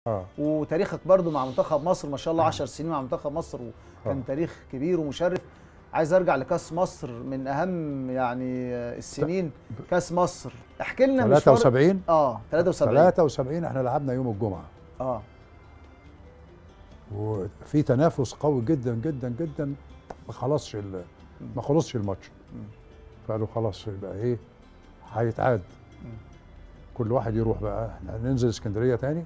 اه وتاريخك برضو مع منتخب مصر ما شاء الله 10 سنين مع منتخب مصر وكان آه. تاريخ كبير ومشرف عايز ارجع لكاس مصر من اهم يعني السنين كاس مصر احكي لنا مشوار 73 اه 73 73 احنا لعبنا يوم الجمعه اه وفي تنافس قوي جدا جدا جدا ما خلصش ال- ما خلصش الماتش مم. فقالوا خلاص يبقى ايه هيتعاد مم. كل واحد يروح بقى احنا ننزل اسكندريه تاني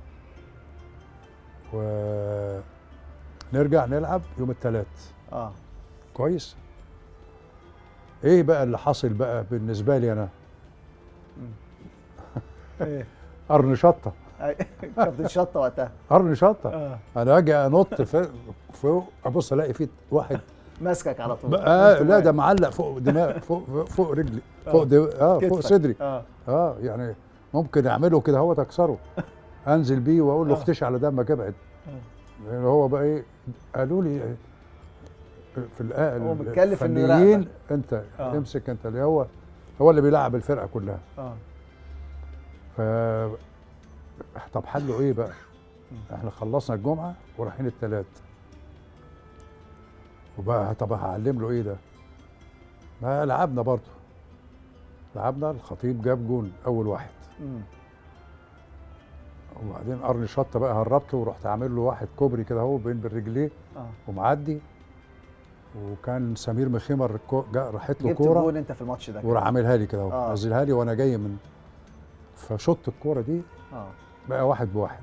ونرجع نلعب يوم الثلاث اه كويس ايه بقى اللي حصل بقى بالنسبه لي انا ايه قرن شطه أي- كابتن شطه وقتها قرن شطه اه انا اجي انط فوق- فوق ابص الاقي في واحد ماسكك على طول بقى أنت لا واقف. ده معلق فوق دماغ فوق فوق- فوق رجلي آه. فوق دو... اه فوق كتفك. صدري اه اه يعني ممكن اعمله كده هو تكسره انزل بيه واقول له آه. اختشي على دمك ابعد آه. يعني هو بقى ايه قالوا لي في الآ- هو متكلف إنه الفنيين يراقبك. انت آه. امسك انت اللي هو هو اللي بيلعب الفرقه كلها اه ف طب حله ايه بقى؟ احنا خلصنا الجمعه ورايحين الثلاث وبقى طب هعلم له ايه ده؟ ما لعبنا برضه لعبنا الخطيب جاب جون اول واحد مم. وبعدين قرن شطه بقى هربته ورحت عامل له واحد كوبري كده اهو بين بالرجليه اه ومعدي وكان سمير مخيمر الكو- جا- راحت له جبت كوره الجون انت في الماتش ده كده. وراح عاملها لي كده اهو آه. نزلها لي وانا جاي من فشط الكوره دي اه بقى واحد بواحد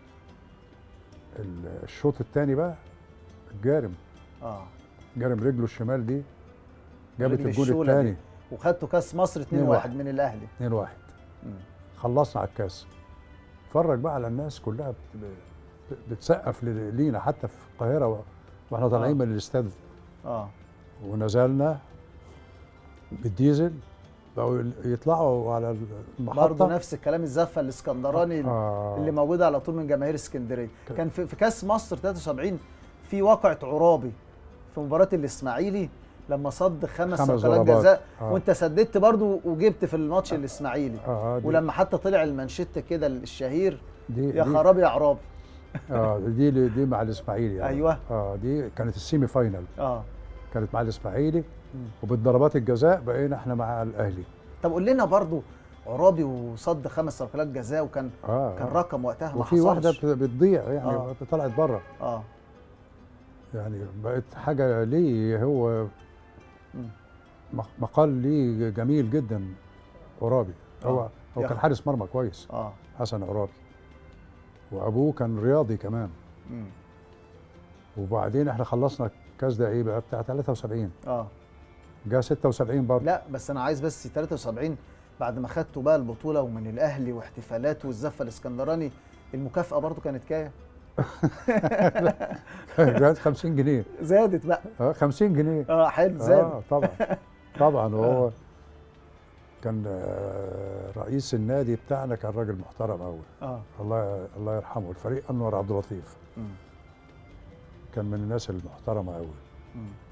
ال- الشوط الثاني بقى الجارم اه جارم رجله الشمال دي جابت رجل الجول الشولة الثاني دي. وخدتوا كاس مصر 2-1 2-1. من الاهلي 2 1 مم. خلصنا على الكاس اتفرج بقى على الناس كلها بت- بت- بتسقف ل- لينا حتى في القاهره و- واحنا طالعين آه. من الاستاد اه ونزلنا بالديزل بقوا يطلعوا على المحطه برضه نفس الكلام الزفه الاسكندراني آه. اللي موجوده على طول من جماهير اسكندريه كده. كان في, في كاس مصر 73 في واقعه عرابي في مباراه الاسماعيلي لما صد خمس خمس ركلات ضربات. جزاء آه. وانت سددت برضه وجبت في الماتش الاسماعيلي اه دي ولما حتى طلع المانشيت كده الشهير دي يا دي- خرابي يا عرابي اه دي دي مع الاسماعيلي يعني. أيوة. اه دي كانت السيمي فاينل اه كانت مع الاسماعيلي مم. وبالضربات الجزاء بقينا احنا مع الاهلي طب قول لنا برضه عرابي وصد خمس ركلات جزاء وكان اه كان آه. رقم وقتها ما وفي واحده حصلش. بت- بتضيع يعني آه. طلعت بره اه يعني بقت حاجه ليه هو مم. مق- مقال ليه جميل جدا عرابي هو آه. هو يا كان أخي. حارس مرمى كويس اه حسن عرابي وابوه كان رياضي كمان مم. وبعدين احنا خلصنا الكاس ده ايه بقى بتاع 73 اه جه 76 برضه لا بس انا عايز بس 73 بعد ما خدتوا بقى البطوله ومن الاهلي واحتفالات والزفه الاسكندراني المكافاه برضو كانت كام جات 50 جنيه زادت بقى اه 50 جنيه اه حلو زادت اه طبعا طبعا وهو كان آه، رئيس النادي بتاعنا كان راجل محترم قوي اه الله الله يرحمه الفريق انور عبد اللطيف مم. كان من الناس المحترمه قوي مم.